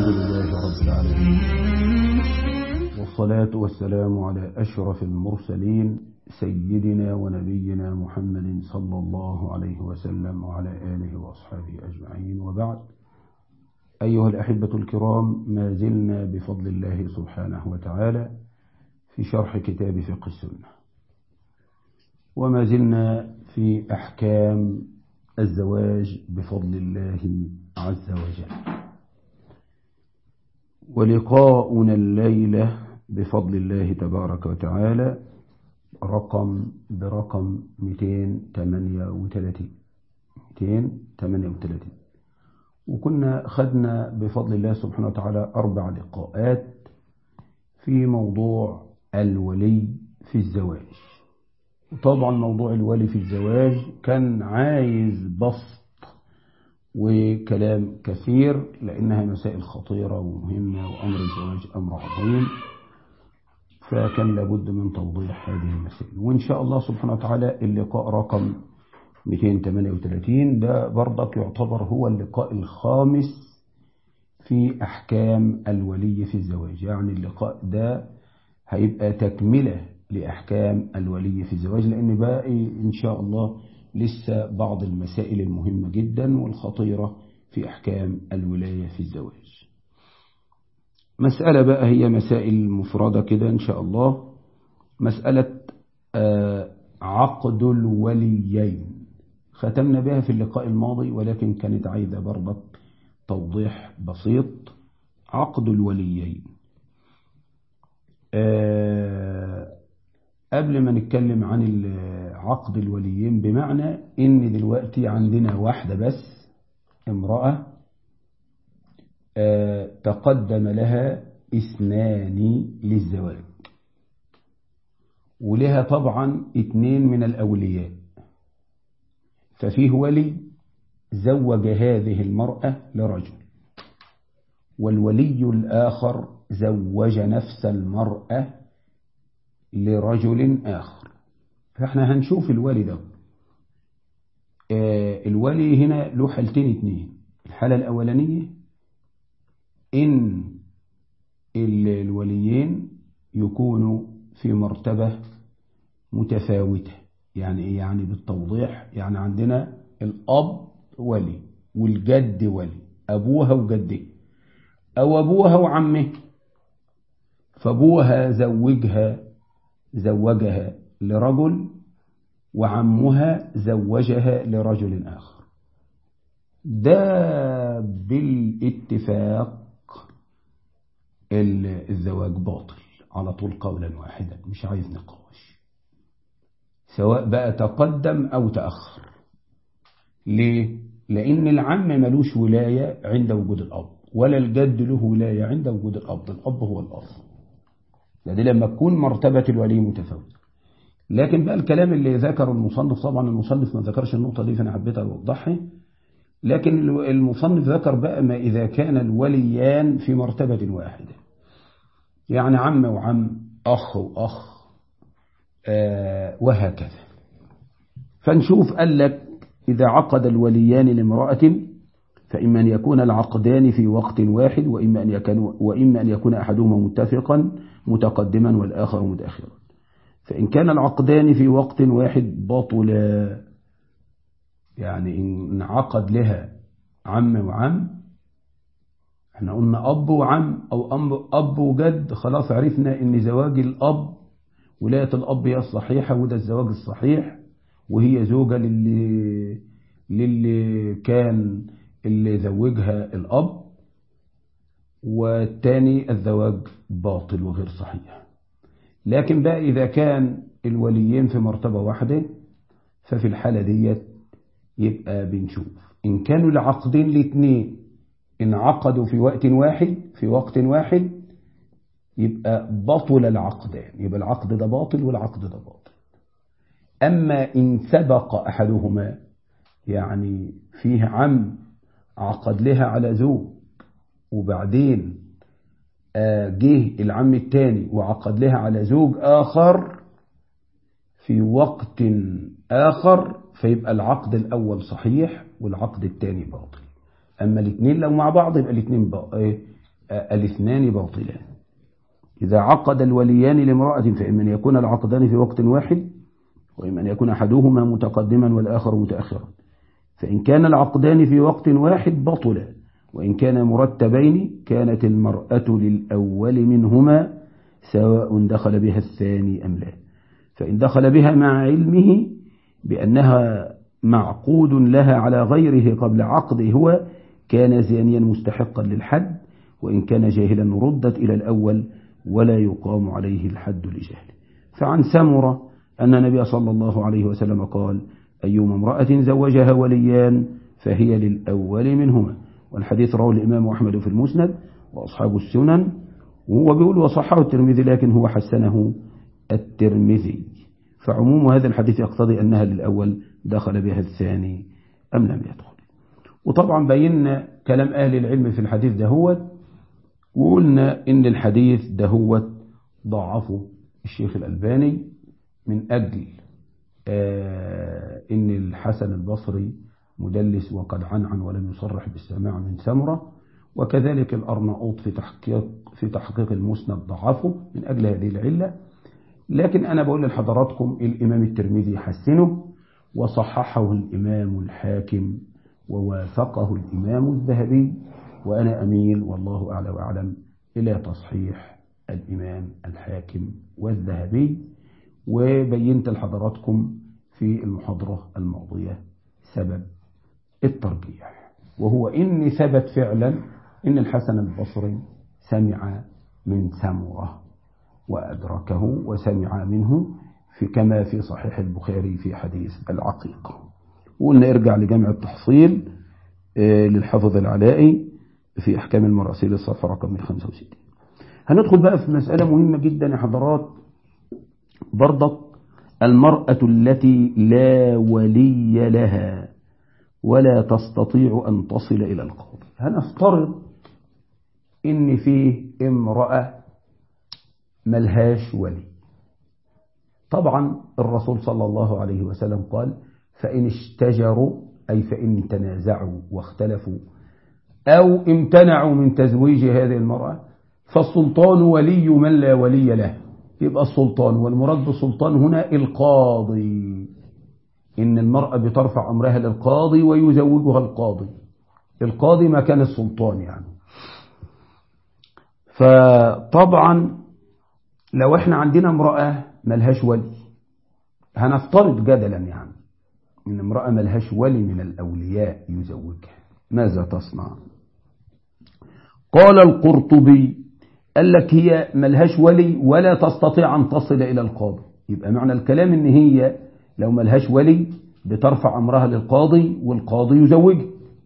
لله رب العالمين والصلاة والسلام على أشرف المرسلين سيدنا ونبينا محمد صلى الله عليه وسلم وعلى آله وأصحابه أجمعين وبعد أيها الأحبة الكرام ما زلنا بفضل الله سبحانه وتعالى في شرح كتاب فقه السنة وما زلنا في أحكام الزواج بفضل الله عز وجل ولقاؤنا الليلة بفضل الله تبارك وتعالى رقم برقم 238 238 وكنا خدنا بفضل الله سبحانه وتعالى أربع لقاءات في موضوع الولي في الزواج وطبعا موضوع الولي في الزواج كان عايز بسط وكلام كثير لأنها مسائل خطيرة ومهمة وأمر الزواج أمر عظيم فكان لابد من توضيح هذه المسائل وإن شاء الله سبحانه وتعالى اللقاء رقم 238 ده برضك يعتبر هو اللقاء الخامس في أحكام الولي في الزواج يعني اللقاء ده هيبقى تكملة لأحكام الولي في الزواج لأن باقي إن شاء الله لسه بعض المسائل المهمة جدا والخطيرة في أحكام الولاية في الزواج مسألة بقى هي مسائل مفردة كده إن شاء الله مسألة عقد الوليين ختمنا بها في اللقاء الماضي ولكن كانت عايزة برضك توضيح بسيط عقد الوليين قبل ما نتكلم عن عقد الوليين بمعنى ان دلوقتي عندنا واحدة بس امرأة تقدم لها اثنان للزواج ولها طبعا اثنين من الأولياء ففيه ولي زوج هذه المرأة لرجل والولي الآخر زوج نفس المرأة لرجل آخر فاحنا هنشوف الولي ده آه الولي هنا له حالتين اتنين الحالة الأولانية إن الوليين يكونوا في مرتبة متفاوتة يعني إيه يعني بالتوضيح يعني عندنا الأب ولي والجد ولي أبوها وجده أو أبوها وعمه فأبوها زوجها زوجها لرجل وعمها زوجها لرجل آخر ده بالاتفاق الزواج باطل على طول قولا واحدا مش عايز نقاش سواء بقى تقدم أو تأخر ليه؟ لأن العم ملوش ولاية عند وجود الأب ولا الجد له ولاية عند وجود الأب الأب هو الأصل ده لما تكون مرتبة الولي متفاوتة لكن بقى الكلام اللي ذكره المصنف طبعا المصنف ما ذكرش النقطة دي فأنا حبيت أوضحها لكن المصنف ذكر بقى ما إذا كان الوليان في مرتبة واحدة يعني عم وعم أخ وأخ آه وهكذا فنشوف قال لك إذا عقد الوليان لامرأة فإما أن يكون العقدان في وقت واحد وإما أن يكون, وإما أن يكون أحدهما متفقا متقدما والآخر متأخرا فإن كان العقدان في وقت واحد بطلا يعني إن عقد لها عم وعم احنا قلنا أب وعم أو أب وجد خلاص عرفنا إن زواج الأب ولاية الأب هي الصحيحة وده الزواج الصحيح وهي زوجة للي, للي كان اللي زوجها الأب والتاني الزواج باطل وغير صحيح لكن بقى إذا كان الوليين في مرتبة واحدة ففي الحالة ديت يبقى بنشوف إن كانوا العقدين الاثنين انعقدوا في وقت واحد في وقت واحد يبقى بطل العقدان يبقى العقد ده باطل والعقد ده باطل أما إن سبق أحدهما يعني فيه عم عقد لها على زوج وبعدين جه العم الثاني وعقد لها على زوج آخر في وقت آخر فيبقى العقد الأول صحيح والعقد الثاني باطل أما الاثنين لو مع بعض يبقى الاثنين الاثنان باطلان إذا عقد الوليان لامرأة فإما أن يكون العقدان في وقت واحد وإما أن يكون أحدهما متقدما والآخر متأخرا فإن كان العقدان في وقت واحد بطلا وإن كان مرتبين كانت المرأة للأول منهما سواء دخل بها الثاني أم لا فإن دخل بها مع علمه بأنها معقود لها على غيره قبل عقده هو كان زانيا مستحقا للحد وإن كان جاهلا ردت إلى الأول ولا يقام عليه الحد لجهله فعن سمرة أن النبي صلى الله عليه وسلم قال أيما امرأة زوجها وليان فهي للأول منهما والحديث رواه الإمام أحمد في المسند وأصحاب السنن وهو بيقول وصحه الترمذي لكن هو حسنه الترمذي فعموم هذا الحديث يقتضي أنها للأول دخل بها الثاني أم لم يدخل وطبعا بينا كلام أهل العلم في الحديث دهوت وقلنا إن الحديث دهوت ضعفه الشيخ الألباني من أجل آه إن الحسن البصري مدلس وقد عنعن ولم يصرح بالسماع من سمرة وكذلك الأرناؤوط في تحقيق في تحقيق المسند ضعفه من أجل هذه العلة لكن أنا بقول لحضراتكم الإمام الترمذي حسنه وصححه الإمام الحاكم ووافقه الإمام الذهبي وأنا أميل والله أعلى وأعلم إلى تصحيح الإمام الحاكم والذهبي وبينت لحضراتكم في المحاضرة الماضية سبب الترجيح وهو إن ثبت فعلا إن الحسن البصري سمع من سمرة وأدركه وسمع منه في كما في صحيح البخاري في حديث العقيقة وقلنا ارجع لجامع التحصيل للحافظ العلائي في أحكام المراسيل الصفحة رقم 65 هندخل بقى في مسألة مهمة جدا يا حضرات برضك المرأة التي لا ولي لها ولا تستطيع أن تصل إلى القاضي هنفترض إن فيه امرأة ملهاش ولي طبعا الرسول صلى الله عليه وسلم قال فإن اشتجروا أي فإن تنازعوا واختلفوا أو امتنعوا من تزويج هذه المرأة فالسلطان ولي من لا ولي له يبقى السلطان والمراد بالسلطان هنا القاضي إن المرأة بترفع أمرها للقاضي ويزوجها القاضي القاضي مكان السلطان يعني فطبعا لو احنا عندنا امرأة ملهاش ولي هنفترض جدلا يعني ان امرأة ملهاش ولي من الأولياء يزوجها ماذا تصنع قال القرطبي قال لك هي ملهاش ولي ولا تستطيع أن تصل إلى القاضي يبقى معنى الكلام ان هي لو ملهاش ولي بترفع أمرها للقاضي والقاضي يزوجها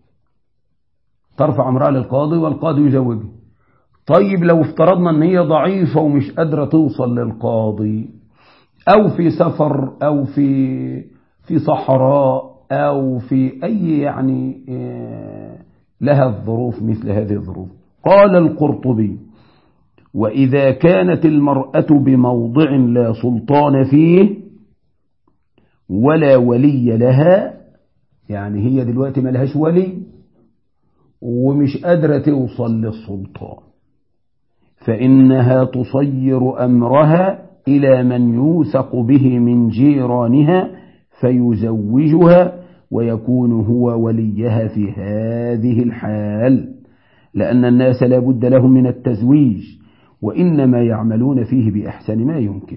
ترفع أمرها للقاضي والقاضي يزوجها طيب لو افترضنا ان هي ضعيفة ومش قادرة توصل للقاضي او في سفر او في في صحراء او في اي يعني لها الظروف مثل هذه الظروف قال القرطبي واذا كانت المرأة بموضع لا سلطان فيه ولا ولي لها يعني هي دلوقتي ملهاش ولي ومش قادرة توصل للسلطان فإنها تصير أمرها إلى من يوثق به من جيرانها فيزوجها ويكون هو وليها في هذه الحال لأن الناس لا بد لهم من التزويج وإنما يعملون فيه بأحسن ما يمكن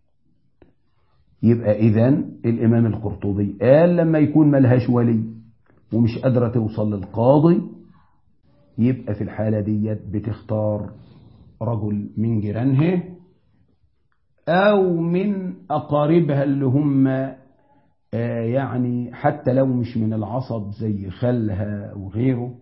يبقى إذن الإمام القرطبي قال لما يكون ملهاش ولي ومش قادرة توصل للقاضي يبقى في الحالة ديت بتختار رجل من جيرانها أو من أقاربها اللي هم يعني حتى لو مش من العصب زي خالها أو غيره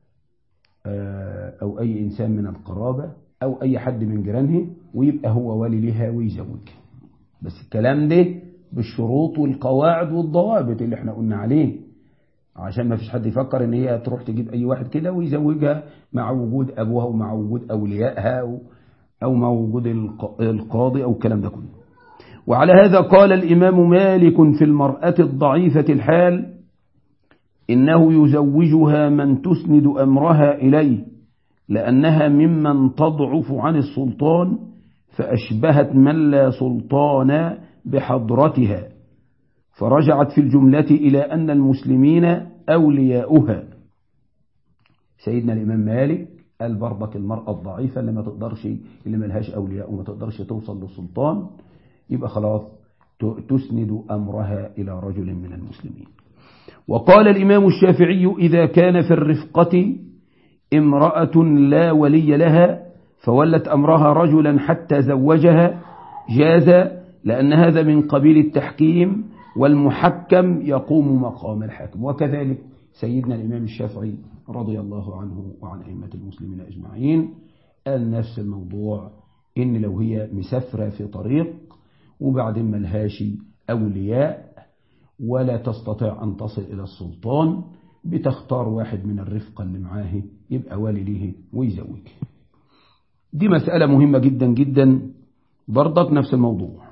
أو أي إنسان من القرابة أو أي حد من جيرانها ويبقى هو ولي لها ويزوجها بس الكلام ده بالشروط والقواعد والضوابط اللي احنا قلنا عليه عشان ما فيش حد يفكر ان هي تروح تجيب اي واحد كده ويزوجها مع وجود ابوها ومع وجود اوليائها او, أو مع وجود القاضي او الكلام ده كله وعلى هذا قال الامام مالك في المرأة الضعيفة الحال انه يزوجها من تسند امرها اليه لأنها ممن تضعف عن السلطان فأشبهت من لا سلطان بحضرتها فرجعت في الجملة إلى أن المسلمين أولياؤها سيدنا الإمام مالك قال برضك المرأة الضعيفة اللي ما تقدرش اللي ما لهاش أولياء وما تقدرش توصل للسلطان يبقى خلاص تسند أمرها إلى رجل من المسلمين وقال الإمام الشافعي إذا كان في الرفقة امرأة لا ولي لها فولت أمرها رجلا حتى زوجها جاز لأن هذا من قبيل التحكيم والمحكم يقوم مقام الحاكم وكذلك سيدنا الإمام الشافعي رضي الله عنه وعن أئمة المسلمين أجمعين قال نفس الموضوع إن لو هي مسافرة في طريق وبعدين ملهاش أولياء ولا تستطيع أن تصل إلى السلطان بتختار واحد من الرفقة اللي معاه يبقى والي ليه ويزوجه دي مسألة مهمة جدا جدا برضك نفس الموضوع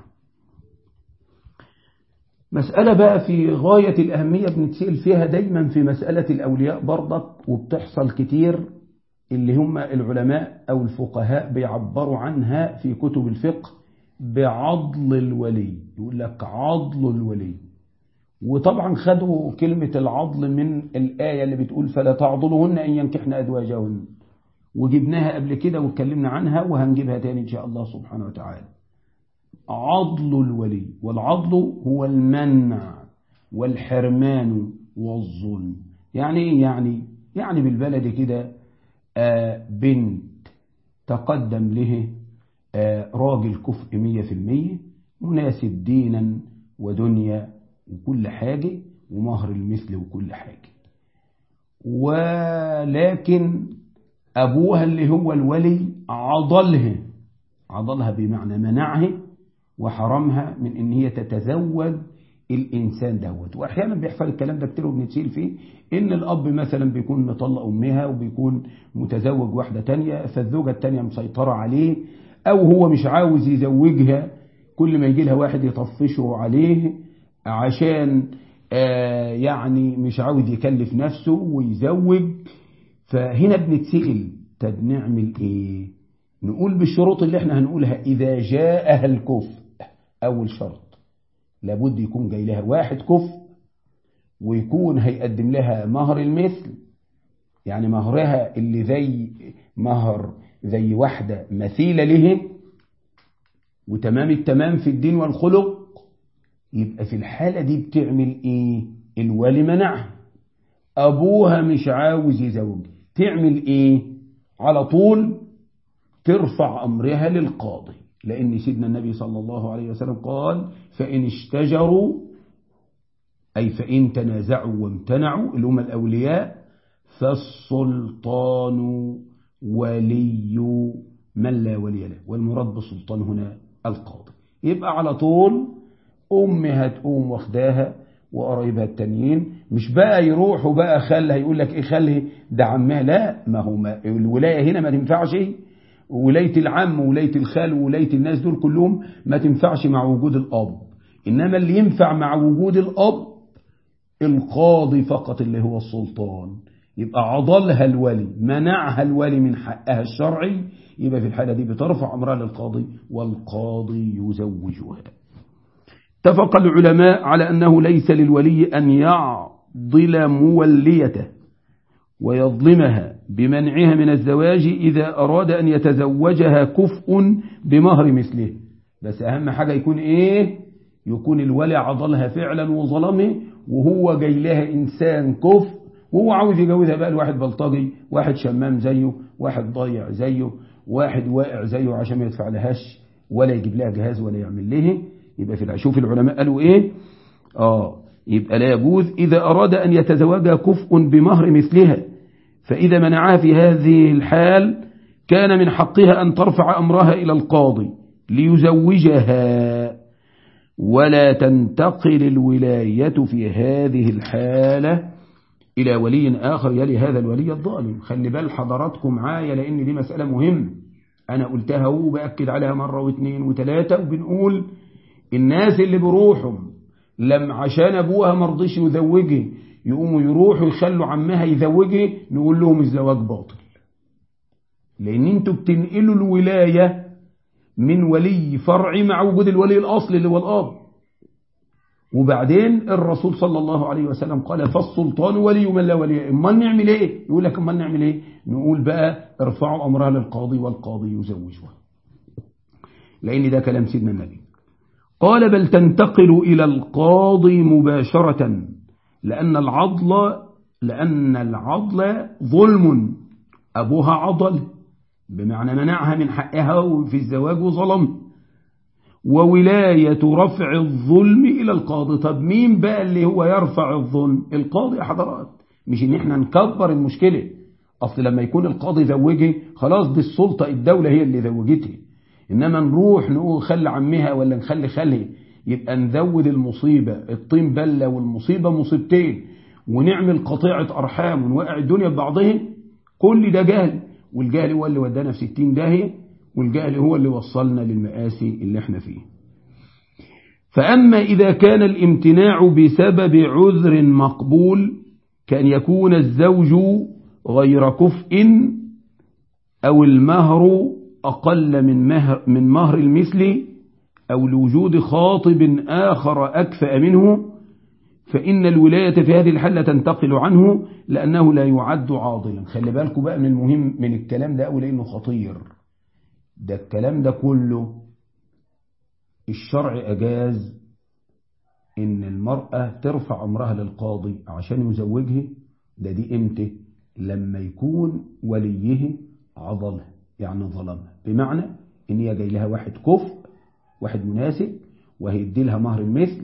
مسألة بقى في غاية الأهمية بنتسأل فيها دايما في مسألة الأولياء برضك وبتحصل كتير اللي هم العلماء أو الفقهاء بيعبروا عنها في كتب الفقه بعضل الولي يقول لك عضل الولي وطبعا خدوا كلمة العضل من الآية اللي بتقول فلا تعضلهن أن ينكحن أزواجهن وجبناها قبل كده واتكلمنا عنها وهنجيبها تاني إن شاء الله سبحانه وتعالى عضل الولي والعضل هو المنع والحرمان والظلم يعني ايه يعني يعني بالبلد كده آه بنت تقدم له آه راجل كفء مية في المية مناسب دينا ودنيا وكل حاجة ومهر المثل وكل حاجة ولكن أبوها اللي هو الولي عضلها عضلها بمعنى منعها وحرمها من ان هي تتزوج الانسان دوت واحيانا بيحصل الكلام ده كتير وبنتشيل فيه ان الاب مثلا بيكون مطلق امها وبيكون متزوج واحده تانية فالزوجه التانية مسيطره عليه او هو مش عاوز يزوجها كل ما يجي لها واحد يطفشه عليه عشان آه يعني مش عاوز يكلف نفسه ويزوج فهنا بنتسأل طب نعمل ايه نقول بالشروط اللي احنا هنقولها اذا جاءها الكفء أول شرط لابد يكون جاي لها واحد كفء ويكون هيقدم لها مهر المثل يعني مهرها اللي زي مهر زي واحدة مثيلة له وتمام التمام في الدين والخلق يبقى في الحالة دي بتعمل ايه الولي منعها أبوها مش عاوز يزوج تعمل ايه على طول ترفع أمرها للقاضي لأن سيدنا النبي صلى الله عليه وسلم قال فإن اشتجروا أي فإن تنازعوا وامتنعوا اللي هم الأولياء فالسلطان ولي من لا ولي له والمراد بالسلطان هنا القاضي يبقى على طول أمها تقوم واخداها وقرايبها التانيين مش بقى يروحوا بقى خلها يقول لك ايه خلي ده عمها لا ما هو ما الولاية هنا ما تنفعش ولاية العم وولاية الخال وولاية الناس دول كلهم ما تنفعش مع وجود الأب إنما اللي ينفع مع وجود الأب القاضي فقط اللي هو السلطان يبقى عضلها الولي منعها الولي من حقها الشرعي يبقى في الحالة دي بترفع أمرها للقاضي والقاضي يزوجها اتفق العلماء على أنه ليس للولي أن يعضل موليته ويظلمها بمنعها من الزواج إذا أراد أن يتزوجها كفء بمهر مثله بس أهم حاجة يكون إيه يكون الولي عضلها فعلا وظلمه وهو جاي لها إنسان كفء وهو عاوز يجوزها بقى لواحد بلطجي واحد شمام زيه واحد ضايع زيه واحد واقع زيه عشان ما يدفع لهاش ولا يجيب لها جهاز ولا يعمل له يبقى في شوف العلماء قالوا ايه اه يبقى لا يجوز إذا أراد أن يتزوجها كفء بمهر مثلها فإذا منعها في هذه الحال كان من حقها أن ترفع أمرها إلى القاضي ليزوجها ولا تنتقل الولاية في هذه الحالة إلى ولي آخر يلي هذا الولي الظالم خلي بال حضراتكم معايا لأن دي مسألة مهمة أنا قلتها وبأكد عليها مرة واثنين وثلاثة وبنقول الناس اللي بروحهم لم عشان أبوها مرضيش يزوجه يقوموا يروحوا يخلوا عمها يزوجه نقول لهم الزواج باطل لأن انتوا بتنقلوا الولاية من ولي فرعي مع وجود الولي الأصلي اللي هو الأب وبعدين الرسول صلى الله عليه وسلم قال فالسلطان ولي من لا ولي امال نعمل ايه يقول لك امال نعمل ايه نقول بقى ارفعوا امرها للقاضي والقاضي يزوجها لان ده كلام سيدنا النبي قال بل تنتقل الى القاضي مباشرة لان العضل لان العضل ظلم ابوها عضل بمعنى منعها من حقها في الزواج وظلم وولاية رفع الظلم إلى القاضي طب مين بقى اللي هو يرفع الظلم القاضي يا حضرات مش ان احنا نكبر المشكلة اصل لما يكون القاضي زوجه خلاص دي السلطة الدولة هي اللي زوجته انما نروح نقول خلي عمها ولا نخلي خاله يبقى نزود المصيبة الطين بلة والمصيبة مصيبتين ونعمل قطيعة أرحام ونوقع الدنيا ببعضها كل ده جهل والجهل هو اللي ودانا في ستين داهية والجهل هو اللي وصلنا للمآسي اللي احنا فيه فأما إذا كان الامتناع بسبب عذر مقبول كأن يكون الزوج غير كفء أو المهر أقل من مهر, من مهر المثل أو لوجود خاطب آخر أكفأ منه فإن الولاية في هذه الحالة تنتقل عنه لأنه لا يعد عاضلا خلي بالكم بقى من المهم من الكلام ده أو لأنه خطير ده الكلام ده كله الشرع أجاز إن المرأة ترفع أمرها للقاضي عشان يزوجها ده دي إمتى لما يكون وليه عضلها يعني ظلمها بمعنى إن هي جاي لها واحد كفء واحد مناسب وهيدي لها مهر المثل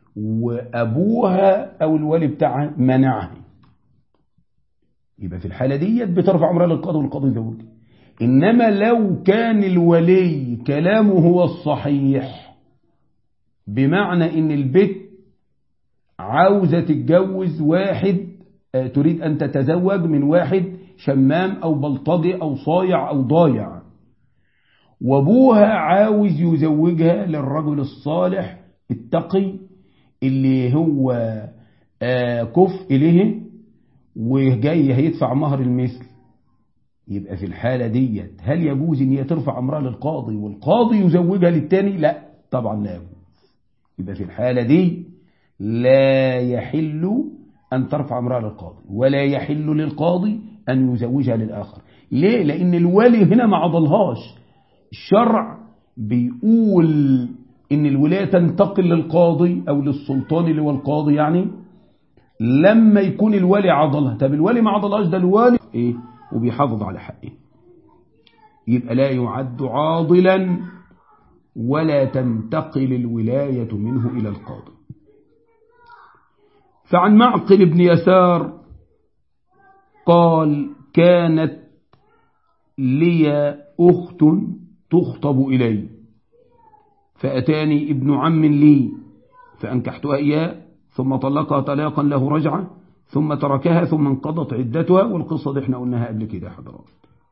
وأبوها أو الولي بتاعها منعها يبقى في الحالة ديت بترفع أمرها للقاضي والقاضي يزوجها إنما لو كان الولي كلامه هو الصحيح بمعنى إن البيت عاوزة تتجوز واحد تريد أن تتزوج من واحد شمام أو بلطجي أو صايع أو ضايع وابوها عاوز يزوجها للرجل الصالح التقي اللي هو كفء له وجاي هيدفع مهر المثل يبقى في الحالة ديت هل يجوز ان هي ترفع امرها للقاضي والقاضي يزوجها للتاني لا طبعا لا يجوز يبقى في الحالة دي لا يحل أن ترفع امرها للقاضي ولا يحل للقاضي أن يزوجها للآخر ليه؟ لأن الولي هنا ما عضلهاش الشرع بيقول إن الولاية تنتقل للقاضي أو للسلطان اللي هو القاضي يعني لما يكون الولي عضلها طب الولي ما عضلهاش ده الولي إيه؟ وبيحافظ على حقه يبقى لا يعد عاضلا ولا تنتقل الولاية منه إلى القاضي فعن معقل بن يسار قال كانت لي أخت تخطب إلي فأتاني ابن عم لي فأنكحتها إياه ثم طلقها طلاقا له رجعة ثم تركها ثم انقضت عدتها والقصة دي احنا قلناها قبل كده حضرات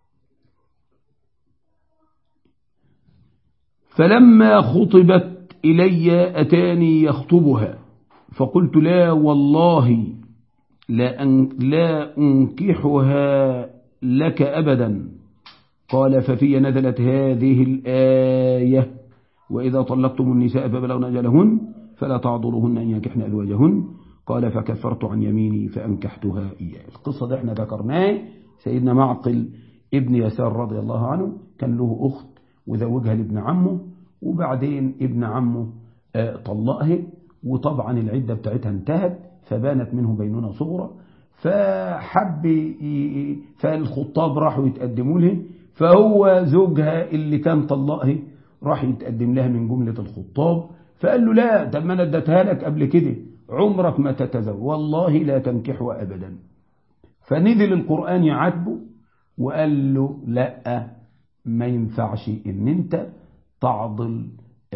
فلما خطبت إلي أتاني يخطبها فقلت لا والله لا, أن لا أنكحها لك أبدا قال ففي نزلت هذه الآية وإذا طلقتم النساء فبلغن أجلهن فلا تعضلوهن أن ينكحن أزواجهن قال فكفرت عن يميني فأنكحتها إياه القصة دي احنا ذكرناه سيدنا معقل ابن يسار رضي الله عنه كان له أخت وزوجها لابن عمه وبعدين ابن عمه طلقها وطبعا العدة بتاعتها انتهت فبانت منه بينونة صغرى فحب فالخطاب راحوا يتقدموا له فهو زوجها اللي كان طلقها راح يتقدم لها من جملة الخطاب فقال له لا طب ما انا اديتها لك قبل كده عمرك ما تتزوج والله لا تنكحه أبدا فنزل القرآن يعاتبه وقال له لا ما ينفعش ان انت تعضل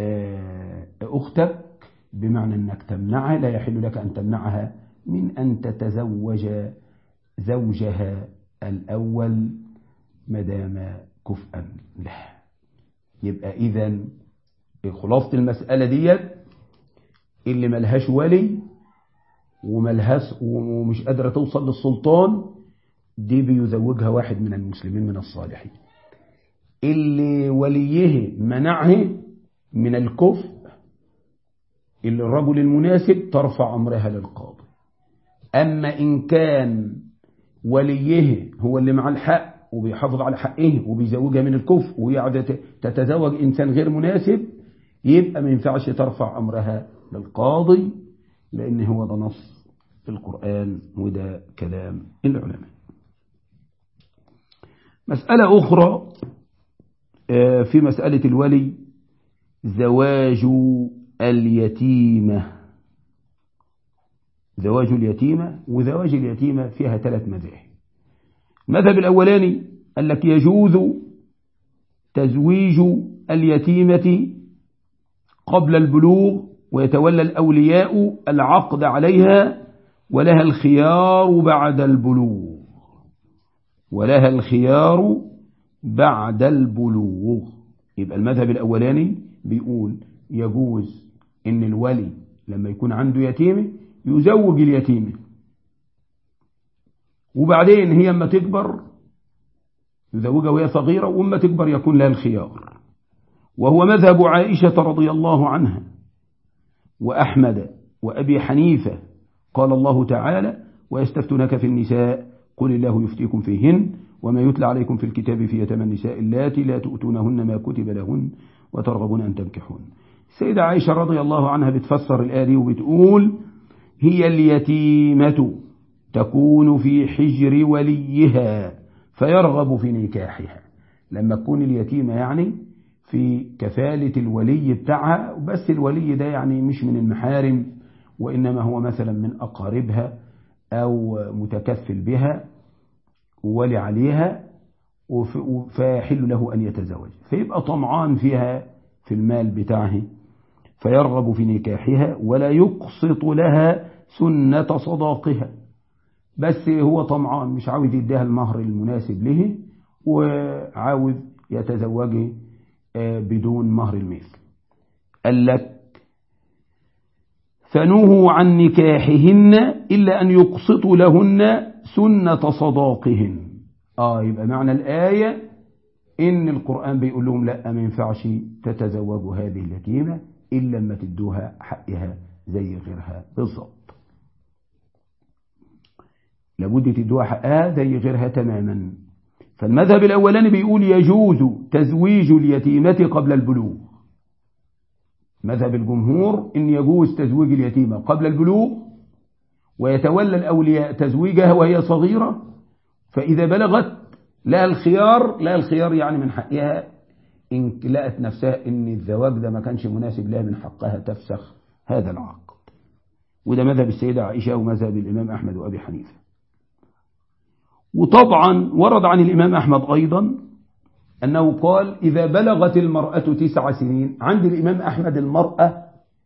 أختك بمعنى أنك تمنعها لا يحل لك أن تمنعها من أن تتزوج زوجها الأول مدام كفءا له يبقى إذا خلاصة المسألة ديت اللي ملهاش ولي وملهاش ومش قادرة توصل للسلطان دي بيزوجها واحد من المسلمين من الصالحين اللي وليه منعه من الكفء اللي الرجل المناسب ترفع أمرها للقاضي أما إن كان وليه هو اللي مع الحق وبيحافظ على حقه وبيزوجها من الكفء وهي تتزوج إنسان غير مناسب يبقى ما ينفعش ترفع أمرها للقاضي لأن هو ده نص في القرآن وده كلام العلماء مسألة أخرى في مسألة الولي زواج اليتيمة زواج اليتيمة وزواج اليتيمة فيها ثلاث مذاهب المذهب الأولاني قال لك يجوز تزويج اليتيمة قبل البلوغ ويتولى الأولياء العقد عليها ولها الخيار بعد البلوغ ولها الخيار بعد البلوغ يبقى المذهب الأولاني بيقول يجوز إن الولي لما يكون عنده يتيمة يزوج اليتيمة وبعدين هي اما تكبر يزوجها وهي صغيرة وأما تكبر يكون لها الخيار وهو مذهب عائشة رضي الله عنها وأحمد وأبي حنيفة قال الله تعالى ويستفتونك في النساء قل الله يفتيكم فيهن وما يتلى عليكم في الكتاب في يتم النساء اللاتي لا تؤتونهن ما كتب لهن وترغبون أن تنكحون السيدة عائشة رضي الله عنها بتفسر الآية دي وبتقول هي اليتيمة تكون في حجر وليها فيرغب في نكاحها لما تكون اليتيمة يعني في كفالة الولي بتاعها بس الولي ده يعني مش من المحارم وإنما هو مثلا من أقاربها أو متكفل بها ولي عليها فيحل له أن يتزوج فيبقى طمعان فيها في المال بتاعه فيرغب في نكاحها ولا يقسط لها سنة صداقها بس هو طمعان مش عاوز يديها المهر المناسب له وعاوز يتزوج بدون مهر المثل قال لك فنهوا عن نكاحهن إلا أن يقسطوا لهن سنة صداقهن آه يبقى معنى الآية إن القرآن بيقول لهم لا ما ينفعش تتزوجوا هذه اليتيمة إلا لما تدوها حقها زي غيرها بالضبط لابد تدوها حقها زي غيرها تماما فالمذهب الأولاني بيقول يجوز تزويج اليتيمة قبل البلوغ مذهب الجمهور إن يجوز تزويج اليتيمة قبل البلوغ ويتولى الأولياء تزويجها وهي صغيرة فإذا بلغت لا الخيار لا الخيار يعني من حقها إن لقت نفسها إن الزواج ده ما كانش مناسب لها من حقها تفسخ هذا العقد وده مذهب السيدة عائشة ومذهب الإمام أحمد وأبي حنيفة وطبعا ورد عن الإمام أحمد أيضا أنه قال إذا بلغت المرأة تسع سنين عند الإمام أحمد المرأة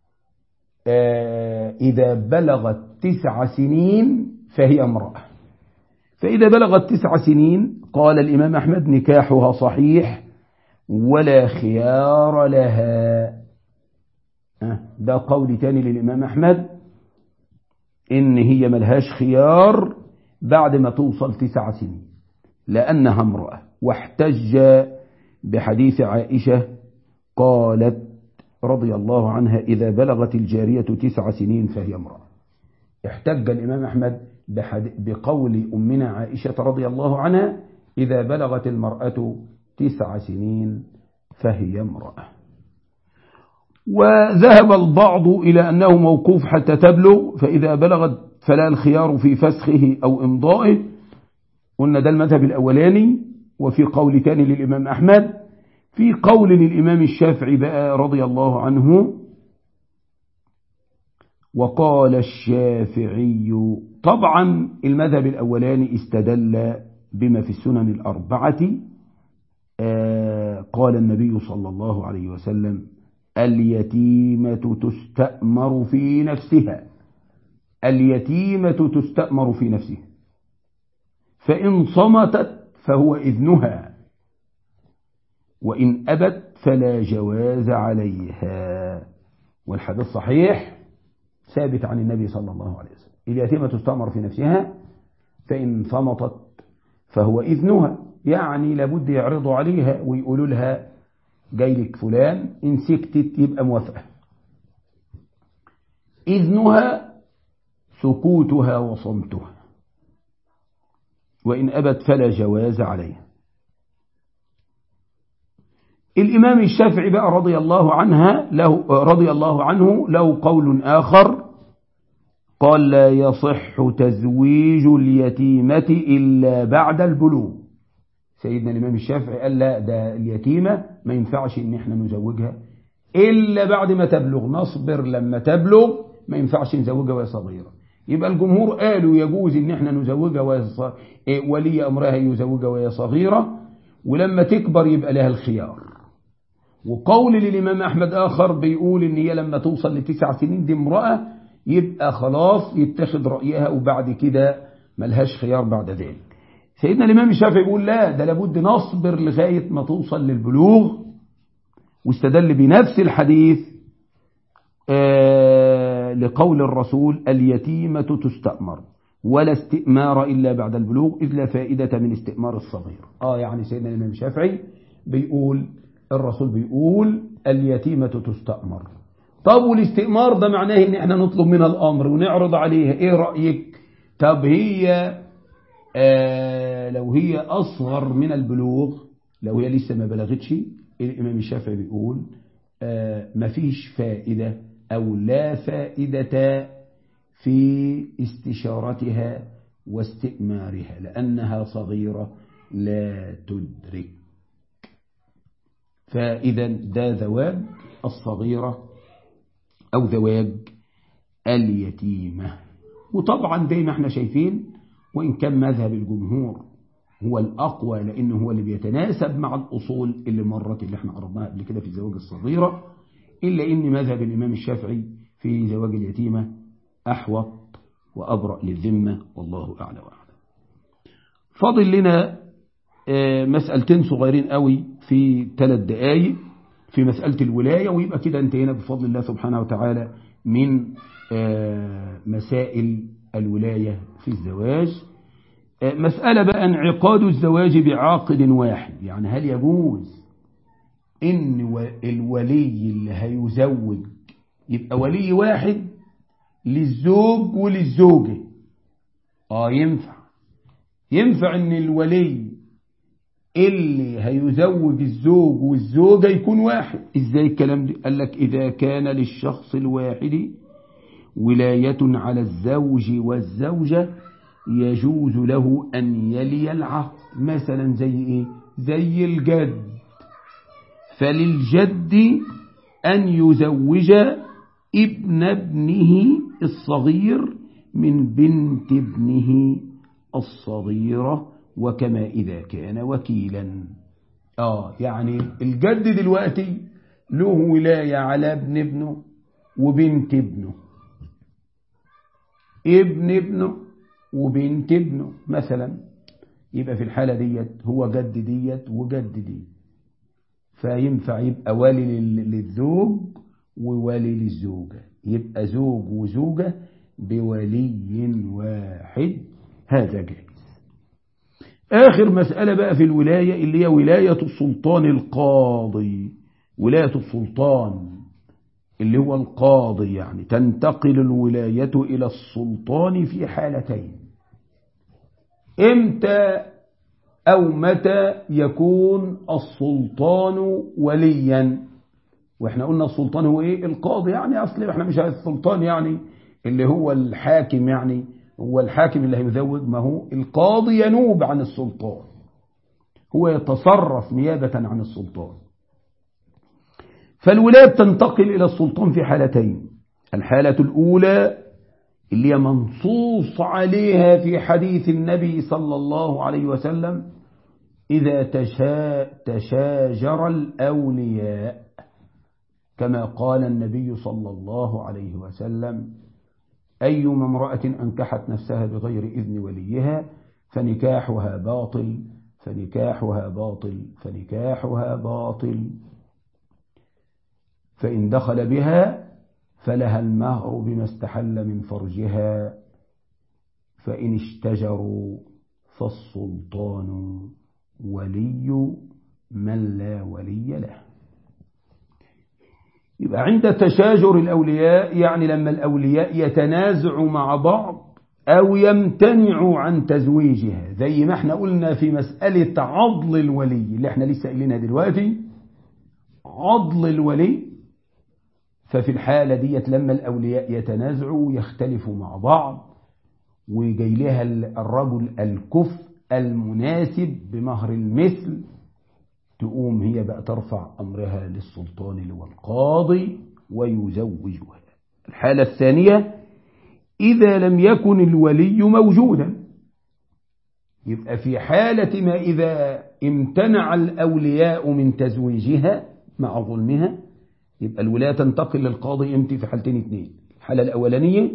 إذا بلغت تسع سنين فهي امرأة فإذا بلغت تسع سنين قال الإمام أحمد نكاحها صحيح ولا خيار لها ده قول تاني للإمام أحمد إن هي ملهاش خيار بعد ما توصل تسع سنين لأنها امرأة واحتج بحديث عائشة قالت رضي الله عنها إذا بلغت الجارية تسع سنين فهي امرأة احتج الإمام أحمد بقول أمنا عائشة رضي الله عنها إذا بلغت المرأة تسع سنين فهي امرأة وذهب البعض إلى أنه موقوف حتى تبلغ فإذا بلغت فلا الخيار في فسخه أو إمضائه قلنا ده المذهب الأولاني وفي قول ثاني للإمام أحمد في قول للإمام الشافعي بقى رضي الله عنه وقال الشافعي طبعا المذهب الأولاني استدل بما في السنن الأربعة قال النبي صلى الله عليه وسلم اليتيمة تستأمر في نفسها اليتيمة تستأمر في نفسها فإن صمتت فهو إذنها وإن أبت فلا جواز عليها والحديث صحيح ثابت عن النبي صلى الله عليه وسلم اليتيمة تستأمر في نفسها فإن صمتت فهو إذنها يعني لابد يعرضوا عليها ويقولوا لها جاي لك فلان إن سكتت يبقى موافقة إذنها سكوتها وصمتها وإن أبت فلا جواز عليها الإمام الشافعي بقى رضي الله عنها له رضي الله عنه له قول آخر قال لا يصح تزويج اليتيمة إلا بعد البلوغ سيدنا الإمام الشافعي قال لا ده اليتيمة ما ينفعش إن احنا نزوجها إلا بعد ما تبلغ نصبر لما تبلغ ما ينفعش نزوجها وهي صغيرة يبقى الجمهور قالوا يجوز إن احنا نزوجها وهي ولي أمرها يزوجها وهي صغيرة ولما تكبر يبقى لها الخيار وقول للإمام أحمد آخر بيقول إن هي لما توصل لتسع سنين دي امرأة يبقى خلاص يتخذ رأيها وبعد كده ملهاش خيار بعد ذلك سيدنا الإمام الشافعي بيقول لا ده لابد نصبر لغاية ما توصل للبلوغ واستدل بنفس الحديث آه لقول الرسول اليتيمة تستأمر ولا استئمار إلا بعد البلوغ إذ لا فائدة من استئمار الصغير آه يعني سيدنا الإمام الشافعي بيقول الرسول بيقول اليتيمة تستأمر طب والاستئمار ده معناه ان احنا نطلب منها الامر ونعرض عليها ايه رأيك طب هي آه لو هي اصغر من البلوغ لو هي لسه ما بلغتش الامام الشافعي بيقول آه مفيش فائدة او لا فائدة في استشارتها واستئمارها لأنها صغيرة لا تدرك فإذا ده زواج الصغيرة أو زواج اليتيمة وطبعا زي ما احنا شايفين وإن كان مذهب الجمهور هو الأقوى لأنه هو اللي بيتناسب مع الأصول اللي مرت اللي احنا قربناها قبل كده في زواج الصغيرة إلا إن مذهب الإمام الشافعي في زواج اليتيمة أحوط وأبرأ للذمة والله أعلى وأعلم فاضل لنا مسألتين صغيرين قوي في ثلاث دقايق في مسألة الولاية ويبقى كده انتهينا بفضل الله سبحانه وتعالى من مسائل الولاية في الزواج مسألة بقى انعقاد الزواج بعاقد واحد يعني هل يجوز ان الولي اللي هيزوج يبقى ولي واحد للزوج وللزوجة اه ينفع ينفع ان الولي اللي هيزوج الزوج والزوجة يكون واحد ازاي الكلام ده قال لك اذا كان للشخص الواحد ولاية على الزوج والزوجة يجوز له ان يلي العقد مثلا زي ايه زي الجد فللجد ان يزوج ابن ابنه الصغير من بنت ابنه الصغيرة وكما إذا كان وكيلا آه يعني الجد دلوقتي له ولاية على ابن ابنه وبنت ابنه ابن ابنه وبنت ابنه مثلا يبقى في الحالة ديت هو جد ديت وجد دي فينفع يبقى والي للزوج وولي للزوجة يبقى زوج وزوجة بولي واحد هذا جائز آخر مسألة بقى في الولاية اللي هي ولاية السلطان القاضي ولاية السلطان اللي هو القاضي يعني تنتقل الولاية إلى السلطان في حالتين امتى أو متى يكون السلطان وليا واحنا قلنا السلطان هو ايه القاضي يعني اصل احنا مش السلطان يعني اللي هو الحاكم يعني هو الحاكم اللي هيزوج ما هو القاضي ينوب عن السلطان هو يتصرف نيابة عن السلطان فالولاية تنتقل إلى السلطان في حالتين الحالة الأولى اللي هي منصوص عليها في حديث النبي صلى الله عليه وسلم إذا تشا تشاجر الأولياء كما قال النبي صلى الله عليه وسلم أيما امرأة أنكحت نفسها بغير إذن وليها فنكاحها باطل فنكاحها باطل فنكاحها باطل فإن دخل بها فلها المهر بما استحل من فرجها فإن اشتجروا فالسلطان ولي من لا ولي له يبقى عند تشاجر الأولياء يعني لما الأولياء يتنازعوا مع بعض أو يمتنعوا عن تزويجها زي ما احنا قلنا في مسألة عضل الولي اللي احنا لسه قايلينها دلوقتي عضل الولي ففي الحالة ديت لما الأولياء يتنازعوا ويختلفوا مع بعض وجاي لها الرجل الكف المناسب بمهر المثل تقوم هي بقى ترفع أمرها للسلطان اللي هو القاضي ويزوجها الحالة الثانية إذا لم يكن الولي موجودا يبقى في حالة ما إذا امتنع الأولياء من تزويجها مع ظلمها يبقى الولاية تنتقل للقاضي امتى في حالتين اثنين الحالة الأولانية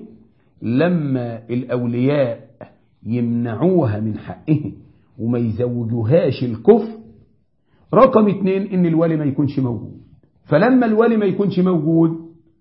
لما الأولياء يمنعوها من حقه وما يزوجوهاش الكفر رقم اثنين ان الولي ما يكونش موجود فلما الولي ما يكونش موجود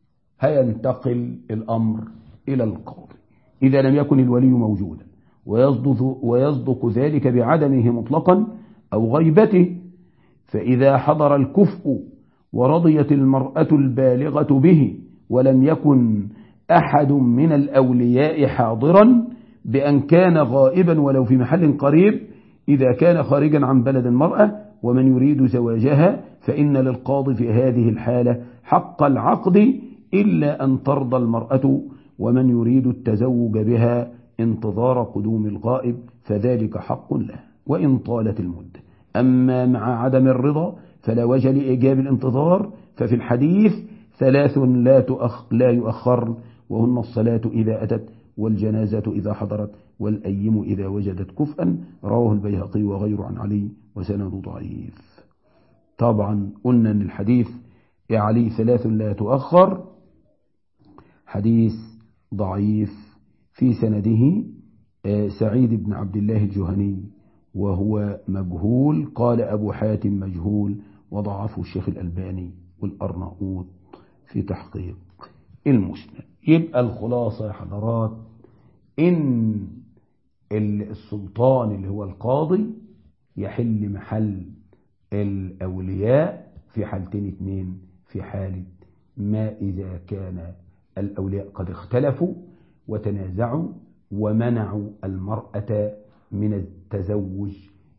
هينتقل الأمر إلى القاضي إذا لم يكن الولي موجودا ويصدق, ويصدق ذلك بعدمه مطلقا أو غيبته فإذا حضر الكفء ورضيت المرأة البالغة به ولم يكن أحد من الأولياء حاضرا بأن كان غائبا ولو في محل قريب إذا كان خارجا عن بلد المرأة ومن يريد زواجها فإن للقاضي في هذه الحالة حق العقد إلا أن ترضى المرأة ومن يريد التزوج بها انتظار قدوم الغائب فذلك حق له وإن طالت المدة أما مع عدم الرضا فلا وجه لإيجاب الانتظار ففي الحديث ثلاث لا, تؤخ لا يؤخر وهن الصلاة إذا أتت والجنازة إذا حضرت والأيم إذا وجدت كفءا رواه البيهقي وغير عن علي وسند ضعيف طبعا قلنا أن الحديث يا علي ثلاث لا تؤخر حديث ضعيف في سنده سعيد بن عبد الله الجهني وهو مجهول قال أبو حاتم مجهول وضعفه الشيخ الألباني والأرناؤوط في تحقيق المسند يبقى الخلاصة يا حضرات إن السلطان اللي هو القاضي يحل محل الأولياء في حالتين اثنين في حالة ما إذا كان الأولياء قد اختلفوا وتنازعوا ومنعوا المرأة من التزوج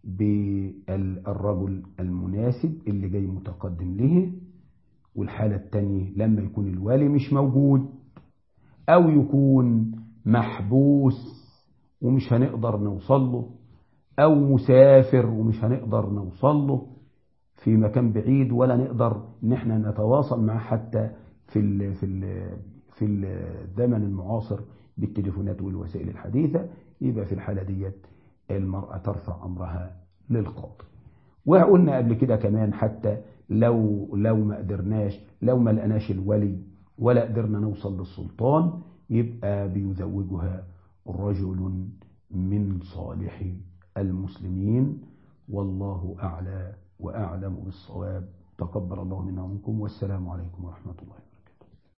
بالرجل المناسب اللي جاي متقدم له والحالة الثانية لما يكون الوالي مش موجود أو يكون محبوس ومش هنقدر نوصل له أو مسافر ومش هنقدر نوصل له في مكان بعيد ولا نقدر ان احنا نتواصل معه حتى في ال في ال في الزمن المعاصر بالتليفونات والوسائل الحديثة يبقى في الحالة ديت المرأة ترفع أمرها للقاضي وقلنا قبل كده كمان حتى لو لو ما قدرناش لو ما لقناش الولي ولا قدرنا نوصل للسلطان يبقى بيزوجها رجل من صالح المسلمين والله أعلى وأعلم بالصواب تقبل الله منا ومنكم والسلام عليكم ورحمة الله